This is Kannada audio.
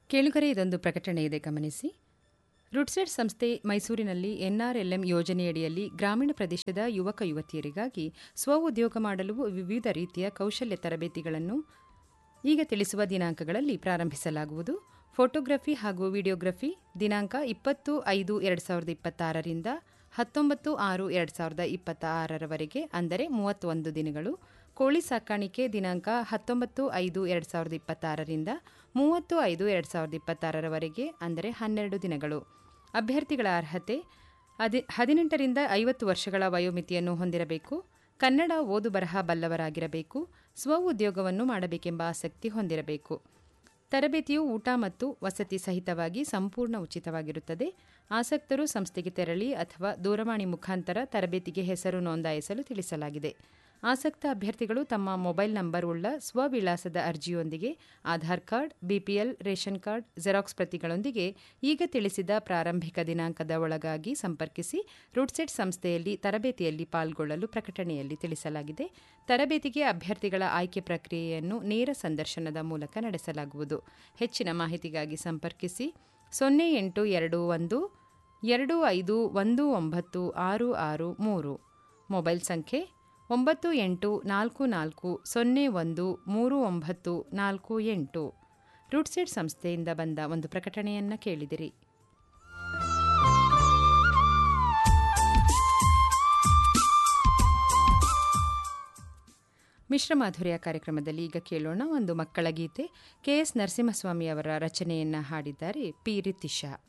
ಕೇಳುಗರೆ ಇದೊಂದು ಪ್ರಕಟಣೆ ಇದೆ ಗಮನಿಸಿ ರುಡ್ಸೆಟ್ ಸಂಸ್ಥೆ ಮೈಸೂರಿನಲ್ಲಿ ಎನ್ಆರ್ಎಲ್ಎಂ ಯೋಜನೆಯಡಿಯಲ್ಲಿ ಗ್ರಾಮೀಣ ಪ್ರದೇಶದ ಯುವಕ ಯುವತಿಯರಿಗಾಗಿ ಸ್ವ ಉದ್ಯೋಗ ಮಾಡಲು ವಿವಿಧ ರೀತಿಯ ಕೌಶಲ್ಯ ತರಬೇತಿಗಳನ್ನು ಈಗ ತಿಳಿಸುವ ದಿನಾಂಕಗಳಲ್ಲಿ ಪ್ರಾರಂಭಿಸಲಾಗುವುದು ಫೋಟೋಗ್ರಫಿ ಹಾಗೂ ವಿಡಿಯೋಗ್ರಫಿ ದಿನಾಂಕ ಇಪ್ಪತ್ತು ಐದು ಎರಡು ಸಾವಿರದ ಇಪ್ಪತ್ತಾರರಿಂದ ಹತ್ತೊಂಬತ್ತು ಆರು ಎರಡು ಸಾವಿರದ ಇಪ್ಪತ್ತ ಆರರವರೆಗೆ ಅಂದರೆ ಮೂವತ್ತೊಂದು ದಿನಗಳು ಕೋಳಿ ಸಾಕಾಣಿಕೆ ದಿನಾಂಕ ಹತ್ತೊಂಬತ್ತು ಐದು ಎರಡು ಸಾವಿರದ ಇಪ್ಪತ್ತಾರರಿಂದ ಮೂವತ್ತು ಐದು ಎರಡು ಸಾವಿರದ ಇಪ್ಪತ್ತಾರರವರೆಗೆ ಅಂದರೆ ಹನ್ನೆರಡು ದಿನಗಳು ಅಭ್ಯರ್ಥಿಗಳ ಅರ್ಹತೆ ಅದಿ ಹದಿನೆಂಟರಿಂದ ಐವತ್ತು ವರ್ಷಗಳ ವಯೋಮಿತಿಯನ್ನು ಹೊಂದಿರಬೇಕು ಕನ್ನಡ ಓದು ಬರಹ ಬಲ್ಲವರಾಗಿರಬೇಕು ಸ್ವ ಉದ್ಯೋಗವನ್ನು ಮಾಡಬೇಕೆಂಬ ಆಸಕ್ತಿ ಹೊಂದಿರಬೇಕು ತರಬೇತಿಯು ಊಟ ಮತ್ತು ವಸತಿ ಸಹಿತವಾಗಿ ಸಂಪೂರ್ಣ ಉಚಿತವಾಗಿರುತ್ತದೆ ಆಸಕ್ತರು ಸಂಸ್ಥೆಗೆ ತೆರಳಿ ಅಥವಾ ದೂರವಾಣಿ ಮುಖಾಂತರ ತರಬೇತಿಗೆ ಹೆಸರು ನೋಂದಾಯಿಸಲು ತಿಳಿಸಲಾಗಿದೆ ಆಸಕ್ತ ಅಭ್ಯರ್ಥಿಗಳು ತಮ್ಮ ಮೊಬೈಲ್ ನಂಬರ್ ಉಳ್ಳ ಸ್ವವಿಳಾಸದ ಅರ್ಜಿಯೊಂದಿಗೆ Aadhaar card BPL ration card Xerox ಪ್ರತಿಗಳೊಂದಿಗೆ ಈಗ ತಿಳಿಸಿದ ಪ್ರಾರಂಭಿಕ ದಿನಾಂಕದ ಒಳಗಾಗಿ ಸಂಪರ್ಕಿಸಿ ರುಡ್ಸೆಟ್ ಸಂಸ್ಥೆಯಲ್ಲಿ ತರಬೇತಿಯಲ್ಲಿ ಪಾಲ್ಗೊಳ್ಳಲು ಪ್ರಕಟಣೆಯಲ್ಲಿ ತಿಳಿಸಲಾಗಿದೆ ತರಬೇತಿಗೆ ಅಭ್ಯರ್ಥಿಗಳ ಆಯ್ಕೆ ಪ್ರಕ್ರಿಯೆಯನ್ನು ನೇರ ಸಂದರ್ಶನದ ಮೂಲಕ ನಡೆಸಲಾಗುವುದು ಹೆಚ್ಚಿನ ಮಾಹಿತಿಗಾಗಿ ಸಂಪರ್ಕಿಸಿ ಸೊನ್ನೆ ಎಂಟು ಎರಡು ಒಂದು ಎರಡು ಐದು ಒಂದು ಒಂಬತ್ತು ಆರು ಆರು ಮೂರು ಮೊಬೈಲ್ ಸಂಖ್ಯೆ ಒಂಬತ್ತು ಎಂಟು ನಾಲ್ಕು ನಾಲ್ಕು ಸೊನ್ನೆ ಒಂದು ಮೂರು ಒಂಬತ್ತು ನಾಲ್ಕು ಎಂಟು ರುಡ್ಸೆಟ್ ಸಂಸ್ಥೆಯಿಂದ ಬಂದ ಒಂದು ಪ್ರಕಟಣೆಯನ್ನು ಕೇಳಿದಿರಿ ಮಿಶ್ರ ಮಾಧುರ್ಯ ಕಾರ್ಯಕ್ರಮದಲ್ಲಿ ಈಗ ಕೇಳೋಣ ಒಂದು ಮಕ್ಕಳ ಗೀತೆ ಕೆಎಸ್ ನರಸಿಂಹಸ್ವಾಮಿ ಅವರ ರಚನೆಯನ್ನು ಹಾಡಿದ್ದಾರೆ ಪಿ ರಿತಿಶಾ